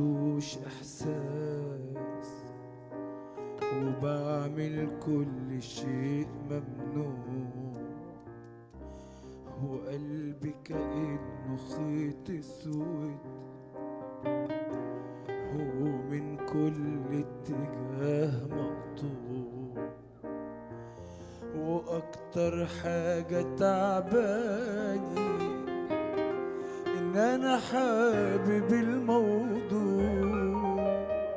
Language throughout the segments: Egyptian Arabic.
ملوش احساس وبعمل كل شيء ممنوع وقلبي كأنه خيط اسود هو من كل اتجاه مقطوع واكتر حاجة تعباني ان انا حابب الموضوع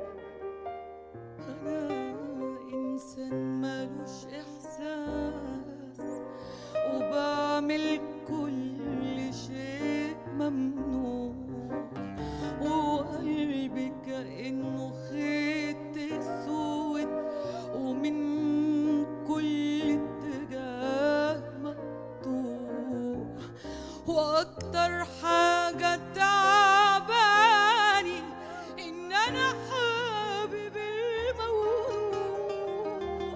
أنا إنسان ملوش إحساس وبعمل كل شيء ممنوع وقلبي كأنه خيط أسود ومن كل اتجاه مقطوع وأكتر حاجة تعباني إن أنا حابب الموضوع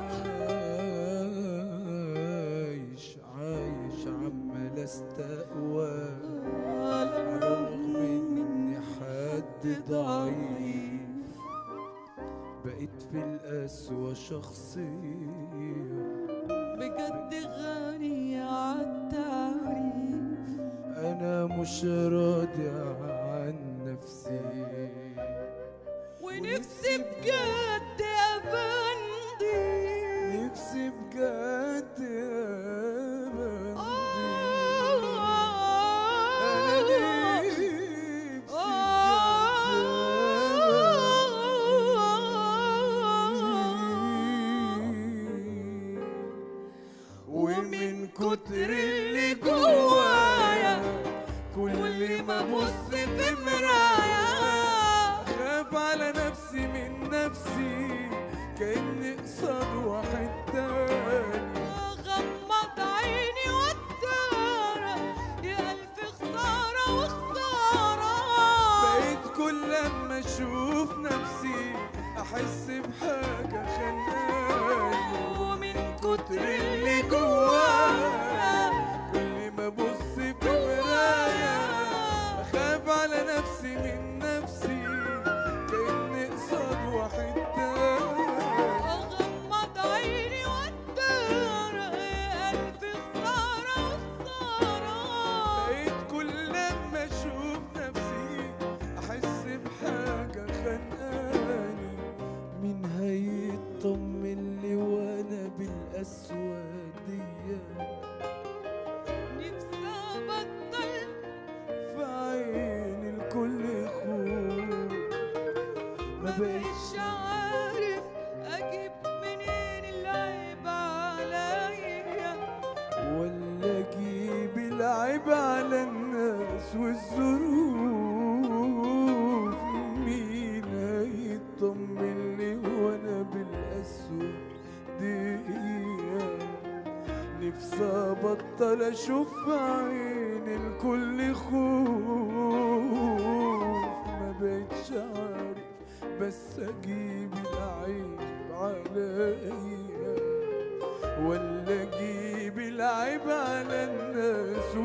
عايش عايش عمال استقوى على الرغم اني حد ضعيف بقيت في القسوة شخصية بجد غني عالتعريف انا مش راضي عن نفسي ونفسي بجد أبندي نفسي بجد ابندي انا نفسي بجد ومن كتر اللي جوايا كل ما ابص في مرايا خاف على نفسي من نفسي كأني قصاد واحد تاني غمض عيني واتدارى يا ألف خسارة وخسارة بقيت كل لما اشوف نفسي احس بحاجة خنقاني ومن كتر اللي جوايا كل ما ابص في مرايا اخاف على نفسي من نفسي كأني قصاد واحد تاني أغمض عيني واتدارى يا ألف خسارة وخسارة بقيت كل لما اشوف نفسي احس بحاجه خانقاني مين هيطمن لي وانا بالاسوديه نفسي أبطل في عين الكل خوف ما بقتش مش عارف أجيب منين العيب عليا ولا اجيب العيب على الناس والظروف مين هيطمن لي وانا بالاسود دي نفسي ابطل اشوف في عين الكل خوف ما بقتش عارف بس اجيب العيب عليا ولا اجيب العيب على الناس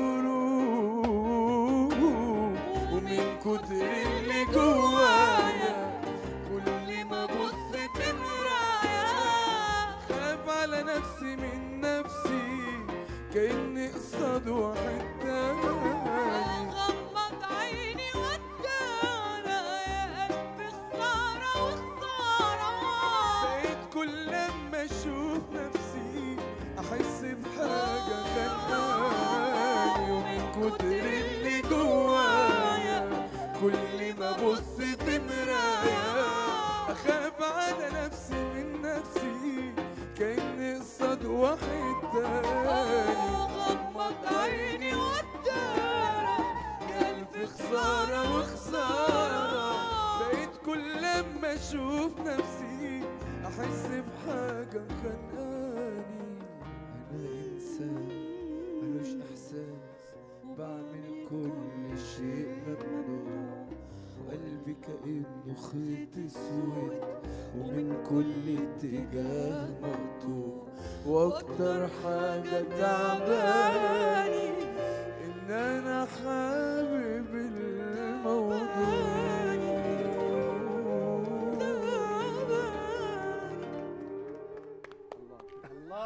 والظروف ومن كتر اللي جوايا كل ما ابص في مرايا خاف على نفسي من نفسي كاني قصاد واحد تاني أغمض عيني واتدارى يا ألف خسارة وخسارة بقيت كل لما اشوف نفسي احس بحاجه خانقاني ومن كتر اللي جوايا كل ما ابص في مرايا اخاف على نفسي من نفسي كاني قصاد واحد تاني غمض عيني واتدارى يا ألف خسارة وخسارة بقيت كل لما اشوف نفسي احس بحاجة مخنقاني انا انسان ملوش احساس بعمل كل شيء ممنوع وقلبي كأنه خيط اسود ومن كل اتجاه مقطوع واكتر حاجة تعباني